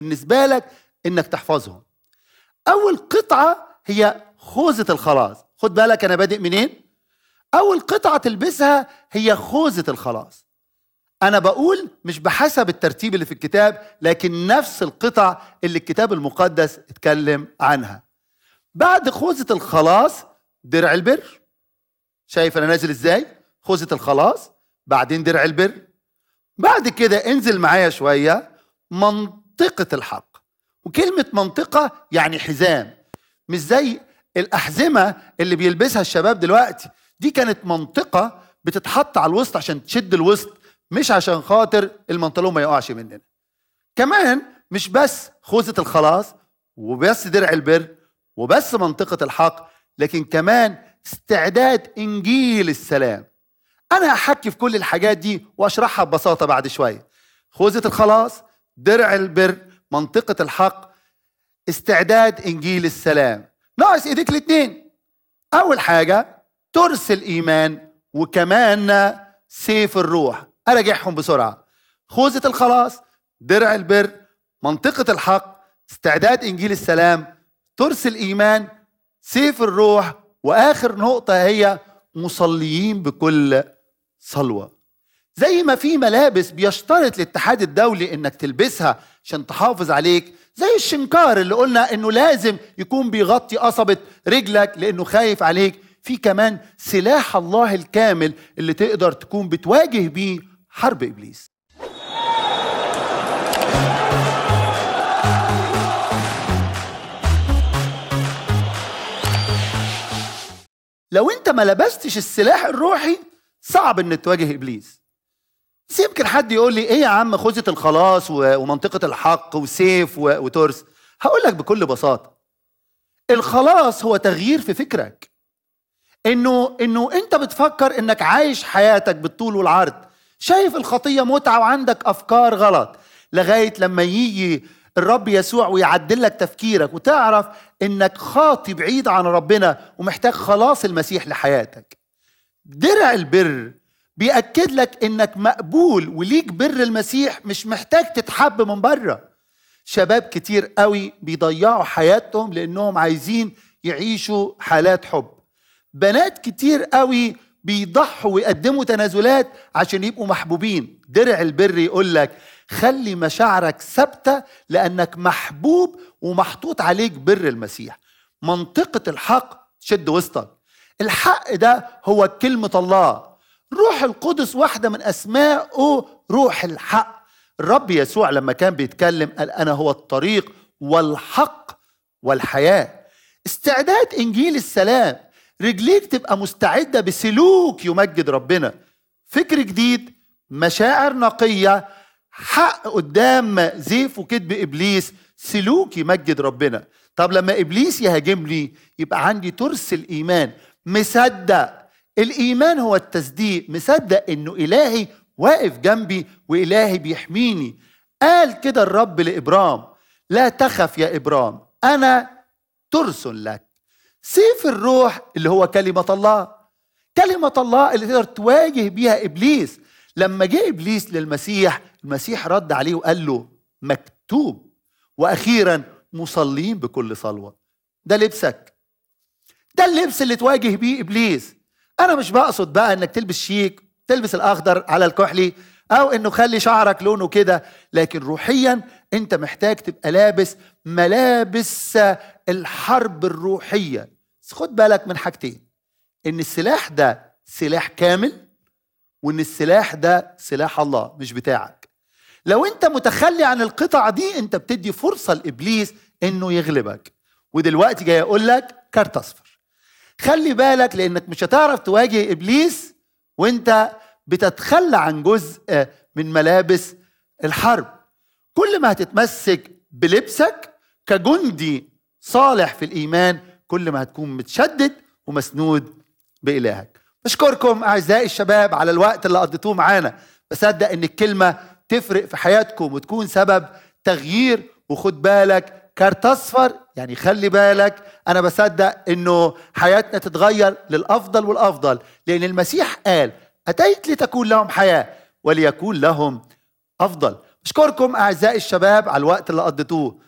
بالنسبه لك انك تحفظهم اول قطعه هي خوذه الخلاص خد بالك انا بادئ منين اول قطعه تلبسها هي خوذه الخلاص انا بقول مش بحسب الترتيب اللي في الكتاب لكن نفس القطع اللي الكتاب المقدس اتكلم عنها بعد خوذه الخلاص درع البر شايف انا نازل ازاي خوذه الخلاص بعدين درع البر بعد كده انزل معايا شويه منطقه الحق وكلمه منطقه يعني حزام مش زي الاحزمه اللي بيلبسها الشباب دلوقتي دي كانت منطقه بتتحط على الوسط عشان تشد الوسط مش عشان خاطر المنطلون ما يقعش مننا كمان مش بس خوذه الخلاص وبس درع البر وبس منطقه الحق لكن كمان استعداد انجيل السلام انا هحكي في كل الحاجات دي واشرحها ببساطه بعد شويه خوذه الخلاص درع البر منطقه الحق استعداد انجيل السلام ناقص ايديك الاثنين اول حاجه ترسل ايمان وكمان سيف الروح اراجعهم بسرعه خوذه الخلاص درع البر منطقه الحق استعداد انجيل السلام ترسل ايمان سيف الروح واخر نقطه هي مصليين بكل صلوه زي ما في ملابس بيشترط الاتحاد الدولي انك تلبسها عشان تحافظ عليك زي الشنكار اللي قلنا انه لازم يكون بيغطي قصبة رجلك لانه خايف عليك في كمان سلاح الله الكامل اللي تقدر تكون بتواجه بيه حرب ابليس لو انت ما لبستش السلاح الروحي صعب ان تواجه ابليس بس يمكن حد يقول لي ايه يا عم خوذه الخلاص و- ومنطقه الحق وسيف و- وترس هقول لك بكل بساطه الخلاص هو تغيير في فكرك انه انه انت بتفكر انك عايش حياتك بالطول والعرض شايف الخطيه متعه وعندك افكار غلط لغايه لما يجي الرب يسوع ويعدل لك تفكيرك وتعرف انك خاطي بعيد عن ربنا ومحتاج خلاص المسيح لحياتك درع البر بيأكد لك انك مقبول وليك بر المسيح مش محتاج تتحب من بره شباب كتير قوي بيضيعوا حياتهم لانهم عايزين يعيشوا حالات حب بنات كتير قوي بيضحوا ويقدموا تنازلات عشان يبقوا محبوبين درع البر يقول لك خلي مشاعرك ثابته لانك محبوب ومحطوط عليك بر المسيح منطقه الحق تشد وسطك الحق ده هو كلمه الله روح القدس واحده من اسمائه روح الحق الرب يسوع لما كان بيتكلم قال انا هو الطريق والحق والحياه استعداد انجيل السلام رجليك تبقى مستعده بسلوك يمجد ربنا فكر جديد مشاعر نقيه حق قدام زيف وكذب ابليس سلوك يمجد ربنا طب لما ابليس يهاجمني يبقى عندي ترس الايمان مصدق الايمان هو التصديق مصدق انه الهي واقف جنبي والهي بيحميني قال كده الرب لابرام لا تخف يا ابرام انا ترس لك سيف الروح اللي هو كلمه الله كلمه الله اللي تقدر تواجه بيها ابليس لما جه ابليس للمسيح المسيح رد عليه وقال له مكتوب واخيرا مصلين بكل صلوه ده لبسك ده اللبس اللي تواجه بيه ابليس انا مش بقصد بقى انك تلبس شيك تلبس الاخضر على الكحلي او انه خلي شعرك لونه كده لكن روحيا انت محتاج تبقى لابس ملابس الحرب الروحيه بس خد بالك من حاجتين ان السلاح ده سلاح كامل وان السلاح ده سلاح الله مش بتاعك لو انت متخلي عن القطع دي انت بتدي فرصه لابليس انه يغلبك ودلوقتي جاي اقول لك كارت اصفر خلي بالك لانك مش هتعرف تواجه ابليس وانت بتتخلى عن جزء من ملابس الحرب كل ما هتتمسك بلبسك كجندي صالح في الايمان كل ما هتكون متشدد ومسنود بالهك بشكركم اعزائي الشباب على الوقت اللي قضيتوه معانا بصدق ان الكلمه تفرق في حياتكم وتكون سبب تغيير وخد بالك كارت اصفر يعني خلي بالك انا بصدق انه حياتنا تتغير للافضل والافضل لان المسيح قال اتيت لتكون لهم حياه وليكون لهم افضل اشكركم اعزائي الشباب على الوقت اللي قضيتوه